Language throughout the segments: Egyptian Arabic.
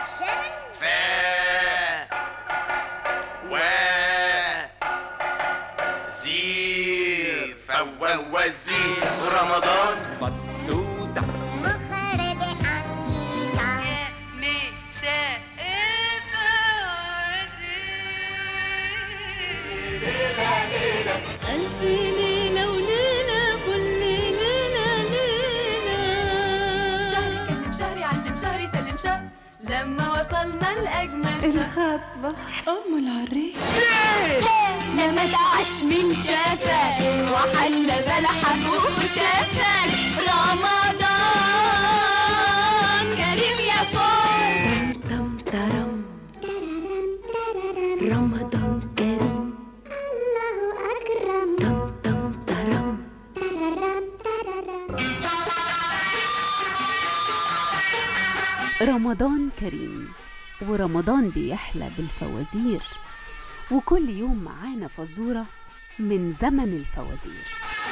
عشان ف و زير فوزير رمضان فتوتة مخرج أنجيكا ألف ليلة وليلة كل ليلة ليلة شهري كلم شهري علم شهري سلم شهر لما وصلنا لأجمل شهر أم العريس لما دعش من شافك وحل بلحك وشافك رمضان كريم يا فول تم ترم رمضان كريم الله أكرم تم تم ترم رمضان كريم ورمضان بيحلى بالفوازير وكل يوم معانا فزورة من زمن الفوازير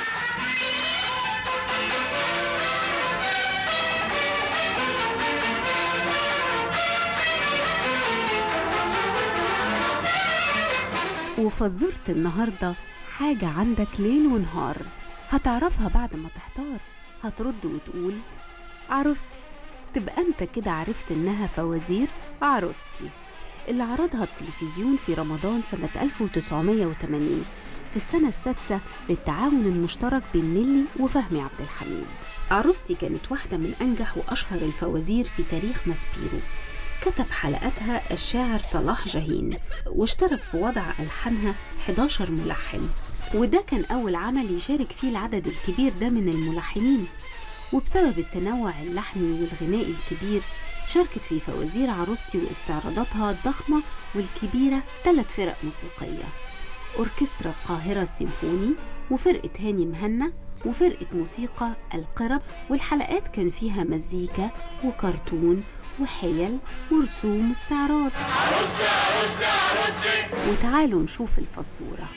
وفزورة النهاردة حاجة عندك ليل ونهار هتعرفها بعد ما تحتار هترد وتقول عروستي تبقى انت كده عرفت انها فوازير عروستي اللي عرضها التلفزيون في رمضان سنة 1980 في السنة السادسة للتعاون المشترك بين نيلي وفهمي عبد الحميد عروستي كانت واحدة من أنجح وأشهر الفوازير في تاريخ ماسبيرو كتب حلقاتها الشاعر صلاح جاهين واشترك في وضع ألحانها 11 ملحن وده كان أول عمل يشارك فيه العدد الكبير ده من الملحنين وبسبب التنوع اللحني والغنائي الكبير شاركت في فوازير عروستي واستعراضاتها الضخمة والكبيرة ثلاث فرق موسيقية أوركسترا القاهرة السيمفوني وفرقة هاني مهنا وفرقة موسيقى القرب والحلقات كان فيها مزيكا وكرتون وحيل ورسوم استعراض وتعالوا نشوف الفزورة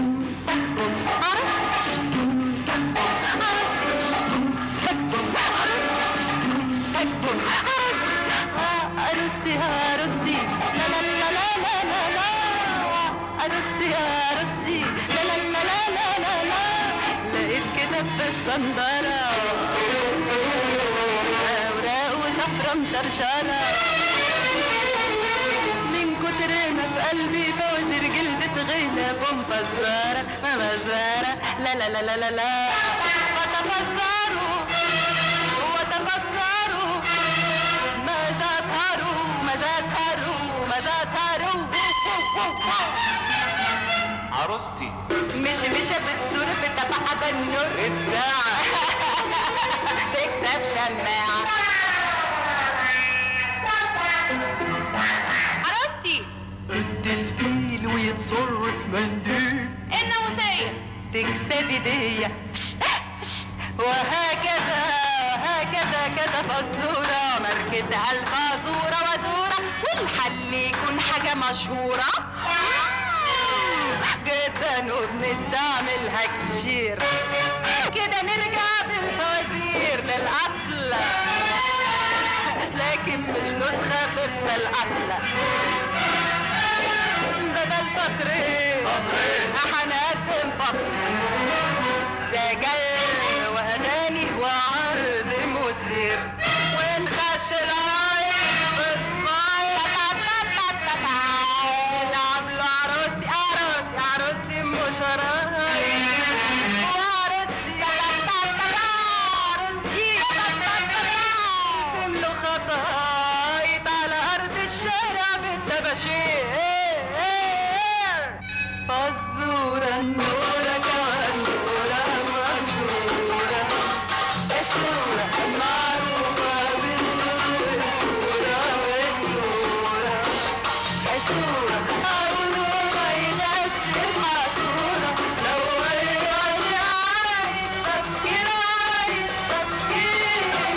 عروستي عروستي لا لا لا لا لا لا لا عروستي عروستي لا لا لا لا لا لا لا لقيت كتاب في الصندارة أوراق وزفرة مشرشرة من كتر ما في قلبي فوزر جلدة غيلة ومفزرة مفزرة لا لا لا لا لا لا وتفزروا وتفزروا ماذا تروا ماذا تروا ماذا تروا عروستي مش مش بتدور بتبع بالنور الساعة تكسب شماعة عروستي الدلفيل ويتصر في منديل الناموسية تكسب هدية وهكذا وهكذا كذا فزورة ماركتها الفازورة وزورة والحل يكون حاجة مشهورة جدا وبنستعملها كتير كده نرجع بالفوازير للأصل لكن مش نسخة طبق الأصل بدل سطرين هنقدم فصل سجل وأغاني وعرض مثير ونخش العيد بالصيف نلعب له عروستي عروستي عروستي مش رايح وعروستي عروستي له خطايط على أرض الشارع بالطباشير فزورة النورة كالنورة منصورة الصورة المعروفة بالنور الصورة والصورة الصورة أقوله ما يدشش عطورة لو غيرش عايز تفكير عايز تفكير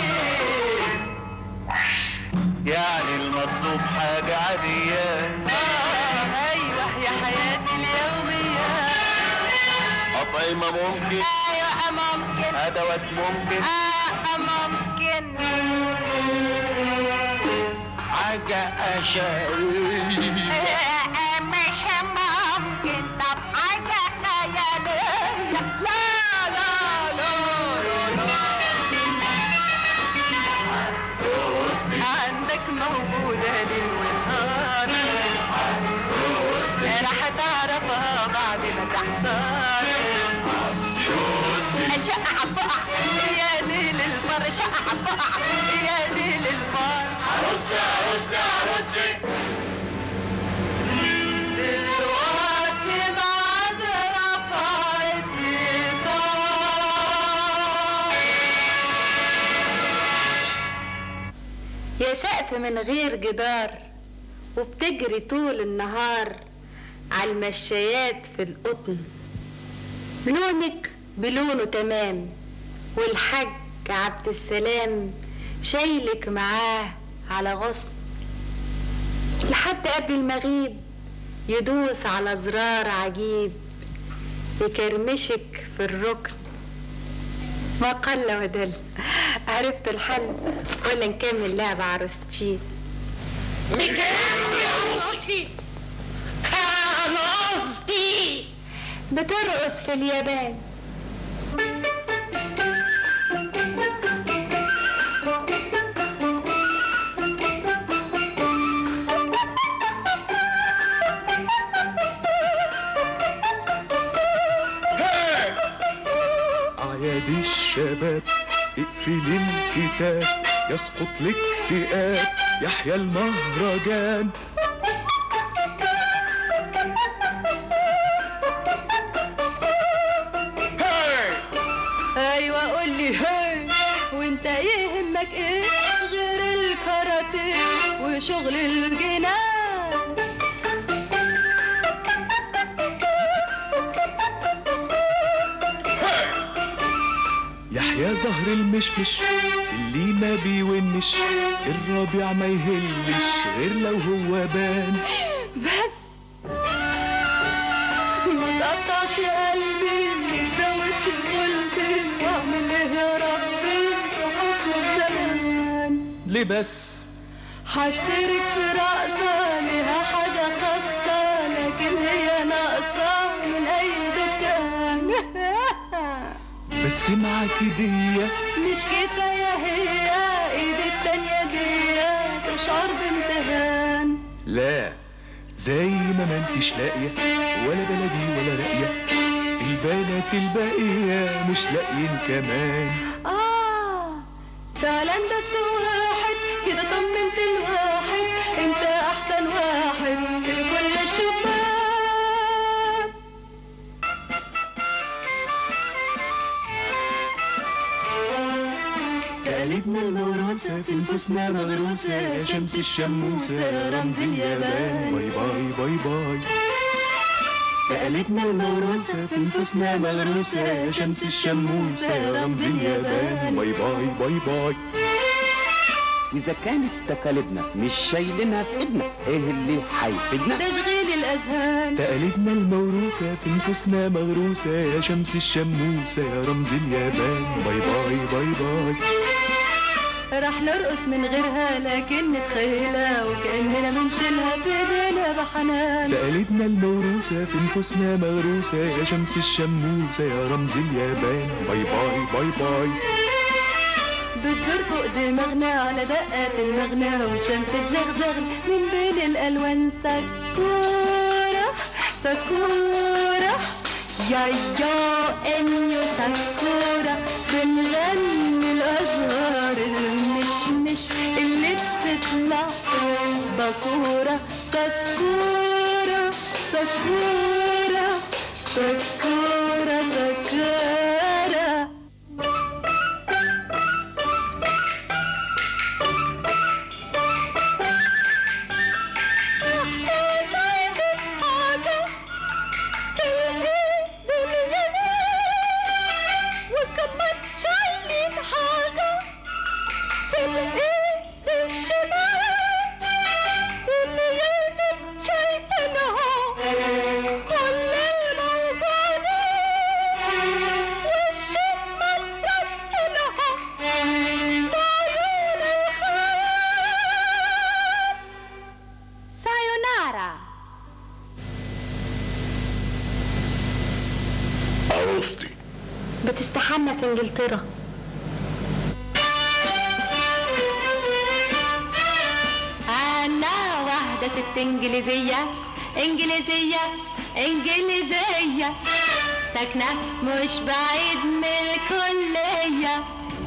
يعني المطلوب حاجة عادية آه أيوة يا حياتي اليومية أطعمة ممكن أيوة ممكن أدوات ممكن آه ممكن حاجة حاجة أشارية مش ممكن طب حاجة خيالية لا لا لا عندك موجودة ليل ونهار راح تعرفها بعد ما تحتار شقع بقع يا ليل الفر شقع بقع يا ليل الفر دلوقتي بعد رفع الستار يا سقف من غير جدار وبتجري طول النهار على المشايات في القطن لونك بلونه تمام والحاج عبد السلام شايلك معاه على غصن لحد قبل المغيب يدوس على زرار عجيب يكرمشك في الركن ما قل ودل عرفت الحل ولا نكمل لعبة عروستين بترقص في اليابان أعياد الشباب اقفل الكتاب يسقط الاكتئاب يحيى المهرجان ايوه قول لي هي وانت يهمك ايه غير الكاراتيه وشغل الجنان يحيى زهر المشمش اللي ما بيونش الربيع ما يهلش غير لو هو بان بس ما تقطعش قلبي ما تزودش قلبي واعمل ايه يا ربي في حكم الزمان ليه بس هشترك في رقصة ليها حاجة خاصة لكن هي ناقصة من أي دكان بس معاك هدية مش كفاية هي ايد التانية دي تشعر بامتهان لا زي ما ما انتش لاقية ولا بلدي ولا راقية البنات الباقية مش لاقيين كمان آه فعلا ده واحد كده طمنت الواحد انت احسن واحد في كل الشباب تقاليدنا الموروثة في نفوسنا مغروسة يا شمس الشموسة يا رمز اليابان باي باي باي باي تقاليدنا الموروثة في نفوسنا مغروسة يا شمس الشموسة يا رمز اليابان باي باي باي باي إذا كانت تقاليدنا مش شايلينها في إيدنا إيه اللي هيفيدنا؟ تشغيل الاذهان تقاليدنا الموروثة في نفوسنا مغروسة يا شمس الشموسة يا رمز اليابان باي باي باي باي راح نرقص من غيرها لكن نتخيلها وكأننا بنشيلها في ايدينا بحنان تقاليدنا الموروثة في نفوسنا مغروسة يا شمس الشموسة يا رمز اليابان باي باي باي باي بتدور فوق دماغنا على دقات المغنى والشمس تزغزغ من بين الالوان سكورة سكورة يا يا انيو سكورة بنغني الازهار المشمش اللي بتطلع بكورة سكورة سكورة سكورة سكورة كل موجود سارة عروستي بتستحمى في انجلترا أنا واحدة ست إنجليزية إنجليزية إنجليزية ساكنة مش بعيد من الكلية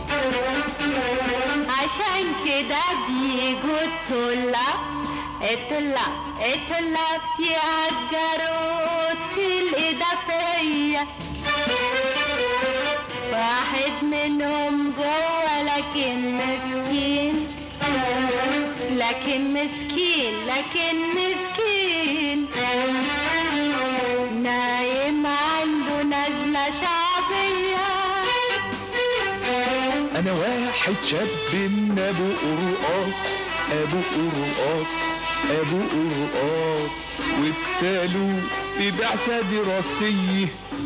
عشان كده بيجوا الطلاب الطلاب الطلاب يأجروا الإضافية واحد منهم جوه لكن مسكين لكن مسكين لكن مسكين نايم عنده نزلة شعبية انا واحد شاب من ابو قرقاص ابو قرقاص ابو قرقاص وابتالوا في بعثة دراسية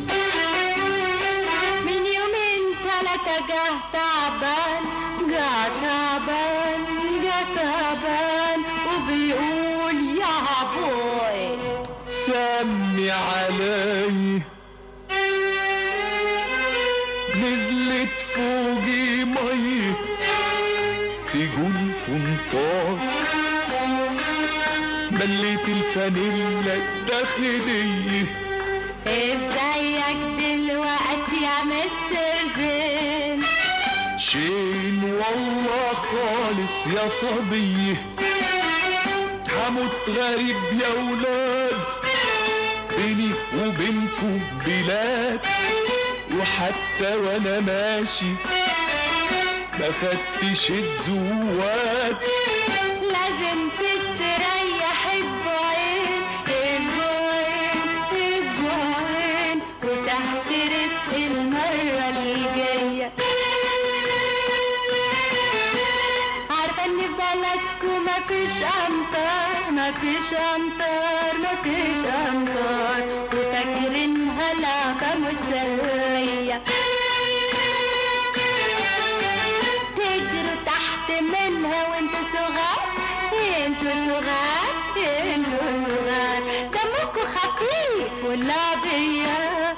من يومين ثلاثة جه تعبان جه تعبان جه تعبان وبيقول يا بوي سمي علي نزلت فوقي مي تقول فنطاس مليت الفانيلا الداخلية ازيك دلوقتي يا مستر زين شين والله خالص يا صبية هموت غريب يا ولاد بيني وبينكم بلاد وحتى وانا ماشي ما خدتش الزواد لازم تستريح اسبوعين اسبوعين اسبوعين وتحترف المرة الجاية عارفة ان في بلدكم مفيش امطار مفيش امطار مفيش امطار وفاكرينها لعبة مسلية تجروا تحت منها وانتوا صغار انتوا صغار انتوا صغار دمكوا خفيف واللعبية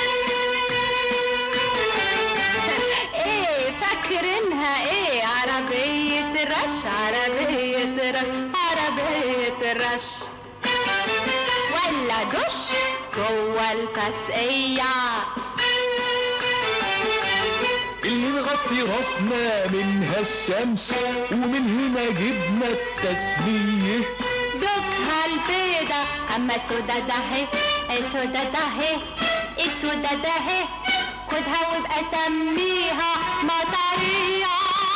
ايه فاكرينها ايه عربية رش عربية رش عربية رش ولا دش جوه الفسقية اللي نغطي راسنا منها الشمس ومن هنا جبنا التسمية دوكها البيضة أما سودا دهي السودا دهي السودا دهي خدها وابقى سميها مطرية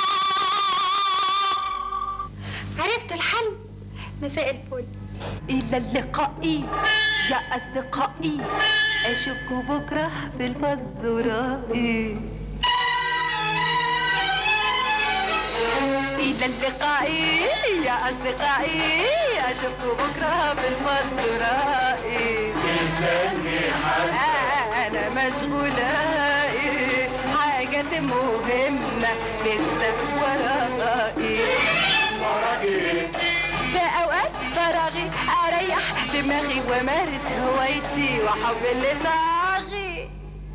عرفتوا الحل مساء الفل إلى اللقاء يا أصدقائي أشوفكوا بكرة في الفزورة إلى اللقاء يا أصدقائي أشوفكوا بكرة في الفزورة أنا مشغولة حاجة مهمة لسه ورائي في أوقات فراغي أريح دماغي وأمارس هوايتي وأحب اللي طاغي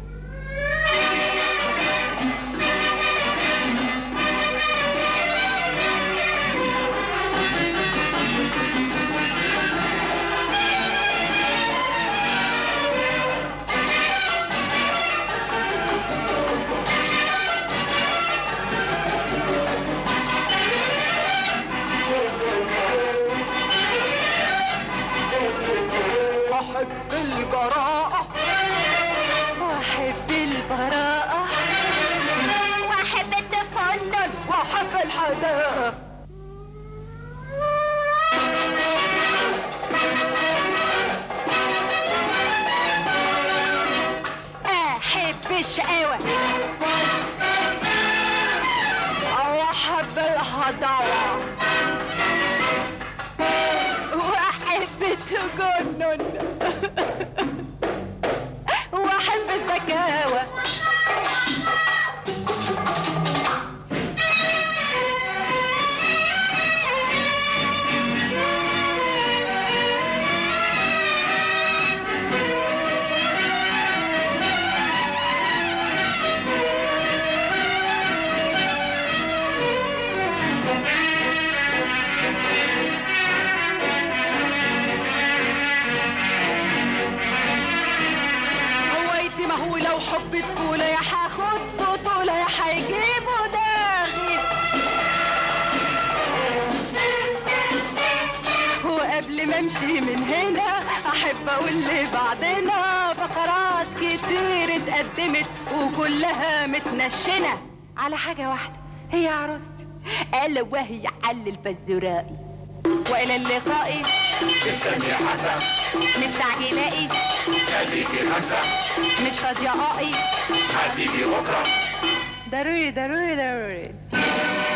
أحب الجراءة وأحب البراءة وأحب التفنن وأحب الحداقة أحب الشقاوة وأحب الهضاوة وأحب التجنن وأحب الزكاوة قبل ما امشي من هنا احب اقول لبعضنا فقرات كتير اتقدمت وكلها متنشنه على حاجه واحده هي عروستي الا وهي حل الفزورائي والى اللقاء استني حتى مستعجلائي خليكي خمسة مش فاضيائي هتيجي بكرة ضروري ضروري ضروري